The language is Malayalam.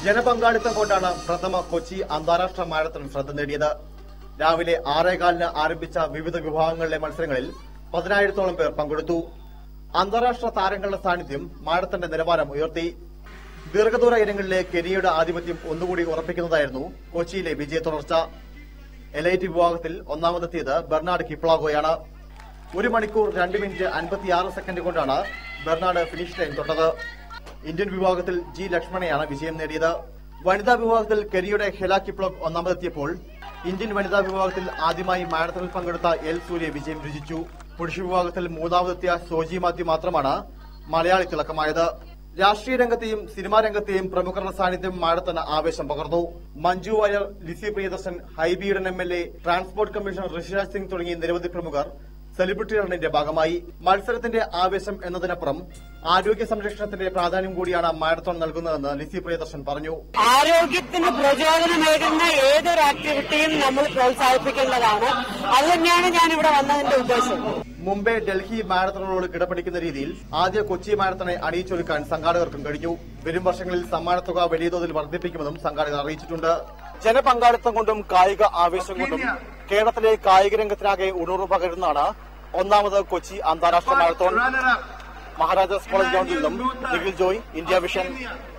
ജനപങ്കാളിത്തം കൊണ്ടാണ് പ്രഥമ കൊച്ചി അന്താരാഷ്ട്ര മാരത്തൺ ശ്രദ്ധ നേടിയത് രാവിലെ ആറേകാലിന് ആരംഭിച്ച വിവിധ വിഭാഗങ്ങളിലെ മത്സരങ്ങളിൽ പതിനായിരത്തോളം പേർ പങ്കെടുത്തു അന്താരാഷ്ട്ര താരങ്ങളുടെ സാന്നിധ്യം മാരത്തന്റെ നിലവാരം ഉയർത്തി ദീർഘദൂര ഇനങ്ങളിലെ കെനിയയുടെ ആധിപത്യം ഒന്നുകൂടി ഉറപ്പിക്കുന്നതായിരുന്നു കൊച്ചിയിലെ വിജയ തുടർച്ച എലൈറ്റ് വിഭാഗത്തിൽ ഒന്നാമതെത്തിയത് ബെർണാഡ് കിപ്ലാഗോയാണ് ഒരു മണിക്കൂർ രണ്ട് മിനിറ്റ് അൻപത്തിയാറ് സെക്കൻഡ് കൊണ്ടാണ് ബെർണാഡ് ഫിനിഷ് ലൈൻ തൊട്ടത് ഇന്ത്യൻ വിഭാഗത്തിൽ ജി ലക്ഷ്മണയാണ് വിജയം നേടിയത് വനിതാ വിഭാഗത്തിൽ കെനിയുടെ ഹെല കിപ്ലോഗ് ഒന്നാമതെത്തിയപ്പോൾ ഇന്ത്യൻ വനിതാ വിഭാഗത്തിൽ ആദ്യമായി മാരത്തണിൽ പങ്കെടുത്ത എൽ സൂര്യ വിജയം രുചിച്ചു പുരുഷ വിഭാഗത്തിൽ മൂന്നാമതെത്തിയ സോജി മാത്യു മാത്രമാണ് മലയാളി തിളക്കമായത് രാഷ്ട്രീയ രംഗത്തെയും സിനിമാ രംഗത്തെയും പ്രമുഖരുടെ സാന്നിധ്യം മാരത്തന് ആവേശം പകർന്നു Manju Warrier Lissy Priyadarshan Hibi Eden M L A transport commissioner Rishiraj Singh തുടങ്ങിയ നിരവധി പ്രമുഖർ സെലിബ്രിറ്റി റണ്ണിന്റെ ഭാഗമായി മത്സരത്തിന്റെ ആവേശം എന്നതിനപ്പുറം ആരോഗ്യ സംരക്ഷണത്തിന്റെ പ്രാധാന്യം കൂടിയാണ് മാരത്തോൺ നൽകുന്നതെന്ന് ലിസി പ്രിയദർശൻ പറഞ്ഞു ആരോഗ്യത്തിന് പ്രചോദനമേകുന്ന ഏതൊരു ആക്ടിവിറ്റിയും നമ്മൾ പ്രോത്സാഹിപ്പിക്കേണ്ടതാണ് അത് തന്നെയാണ് ഞാൻ ഇവിടെ വന്നതിന്റെ ഉദ്ദേശം മുംബൈ ഡൽഹി മാരത്തണുകളോട് കിടപിടിക്കുന്ന രീതിയിൽ ആദ്യ കൊച്ചി മാരത്തണെ അണിയിച്ചൊരുക്കാൻ സംഘാടകർക്കും കഴിഞ്ഞു വരും വർഷങ്ങളിൽ സമ്മാനത്തുക വലിയ തോതിൽ വർദ്ധിപ്പിക്കുമെന്നും സംഘാടകർ അറിയിച്ചിട്ടുണ്ട് ജനപങ്കാളിത്തം കൊണ്ടും കായിക ആവേശം കൊണ്ടും കേരളത്തിലെ കായിക രംഗത്തിനാകെ ഉണർവ് പകരുന്നതാണ് ഒന്നാമത് കൊച്ചി അന്താരാഷ്ട്ര മാരത്തോൺ മഹാരാജാസ് കോളേജ് ഗ്രൗണ്ടിൽ നിന്നും നിഖിൽ ജോയ് ഇന്ത്യ വിഷൻ